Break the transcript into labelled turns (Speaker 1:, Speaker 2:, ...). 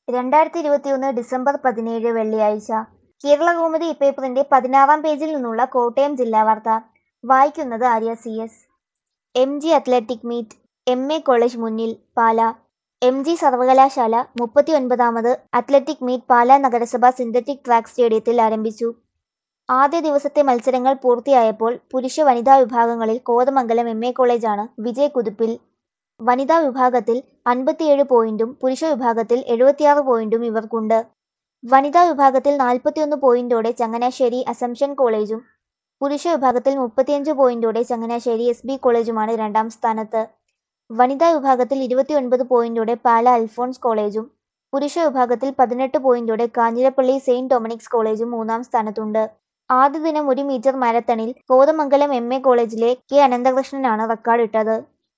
Speaker 1: രണ്ടായിരത്തി ഇരുപത്തിയൊന്ന് ഡിസംബർ പതിനേഴ് വെള്ളിയാഴ്ച കേരളകൗമുദി ഇപ്പേപ്പറിന്റെ പതിനാറാം പേജിൽ നിന്നുള്ള കോട്ടയം ജില്ലാ വാർത്ത വായിക്കുന്നത് Arya C S M G athletic meet M A college മുന്നിൽ പാല എം ജി സർവകലാശാല മുപ്പത്തിയൊൻപതാമത് അത്ലറ്റിക് മീറ്റ് പാലാ നഗരസഭ സിന്തറ്റിക് ട്രാക്ക് സ്റ്റേഡിയത്തിൽ ആരംഭിച്ചു ആദ്യ ദിവസത്തെ മത്സരങ്ങൾ പൂർത്തിയായപ്പോൾ പുരുഷ വനിതാ വിഭാഗങ്ങളിൽ കോതമംഗലം എം എ കോളേജാണ് വിജയക്കുതിപ്പിൽ വനിതാ വിഭാഗത്തിൽ അൻപത്തിയേഴ് പോയിന്റും പുരുഷ വിഭാഗത്തിൽ എഴുപത്തിയാറ് പോയിന്റും ഇവർക്കുണ്ട് വനിതാ വിഭാഗത്തിൽ നാൽപ്പത്തിയൊന്ന് പോയിന്റോടെ ചങ്ങനാശ്ശേരി അസംഷൻ കോളേജും പുരുഷ വിഭാഗത്തിൽ മുപ്പത്തിയഞ്ച് പോയിന്റോടെ ചങ്ങനാശ്ശേരി എസ് ബി കോളേജുമാണ് രണ്ടാം സ്ഥാനത്ത് വനിതാ വിഭാഗത്തിൽ ഇരുപത്തിയൊൻപത് പോയിന്റോടെ പാല അൽഫോൺസ് കോളേജും പുരുഷ വിഭാഗത്തിൽ പതിനെട്ട് പോയിന്റോടെ കാഞ്ഞിരപ്പള്ളി സെയിന്റ് ഡൊമിനിക്സ് കോളേജും മൂന്നാം സ്ഥാനത്തുണ്ട് ആദ്യ ദിനം ഒരു മീറ്റർ മാരത്തണിൽ കോതമംഗലം എം എ കോളേജിലെ കെ അനന്തകൃഷ്ണനാണ് റെക്കോർഡിട്ടത്